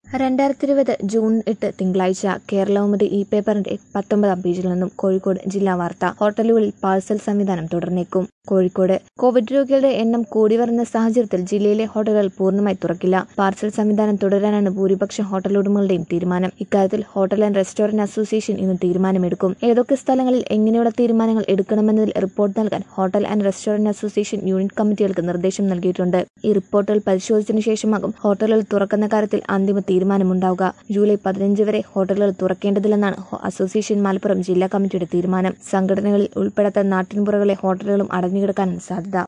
രണ്ടായിരത്തി ഇരുപത് ജൂൺ എട്ട് തിങ്കളാഴ്ച കേരളകൗമുദി ഈ പേപ്പറിന്റെ പത്തൊമ്പതാം പേജിൽ നിന്നും കോഴിക്കോട് ജില്ലാ വാർത്ത ഹോട്ടലുകളിൽ പാഴ്സൽ സംവിധാനം തുടർന്നേക്കും കോഴിക്കോട് കോവിഡ് രോഗികളുടെ എണ്ണം കൂടി വരുന്ന സാഹചര്യത്തിൽ ജില്ലയിലെ ഹോട്ടലുകൾ പൂർണ്ണമായി തുറക്കില്ല പാർസൽ സംവിധാനം തുടരാനാണ് ഭൂരിപക്ഷം ഹോട്ടൽ ഉടമകളുടെയും തീരുമാനം ഇക്കാര്യത്തിൽ ഹോട്ടൽ ആൻഡ് റെസ്റ്റോറന്റ് അസോസിയേഷൻ ഇന്ന് തീരുമാനമെടുക്കും ഏതൊക്കെ സ്ഥലങ്ങളിൽ എങ്ങനെയുള്ള തീരുമാനങ്ങൾ എടുക്കണമെന്നതിൽ റിപ്പോർട്ട് നൽകാൻ hotel and restaurant association unit കമ്മിറ്റികൾക്ക് നിർദ്ദേശം നൽകിയിട്ടുണ്ട് ഈ റിപ്പോർട്ടുകൾ പരിശോധിച്ചതിനു ശേഷമാകും ഹോട്ടലുകൾ തുറക്കുന്ന കാര്യത്തിൽ അന്തിമ തീരുമാനമുണ്ടാവുക ജൂലൈ പതിനഞ്ച് വരെ ഹോട്ടലുകൾ തുറക്കേണ്ടതില്ലെന്നാണ് ഹോ- അസോസിയേഷൻ മലപ്പുറം ജില്ലാ കമ്മിറ്റിയുടെ തീരുമാനം സംഘടനകളിൽ ഉൾപ്പെടാത്ത നാട്ടിൻപുറകളെ ഹോട്ടലുകളും അടഞ്ഞുകിടക്കാനാണ് സാധ്യത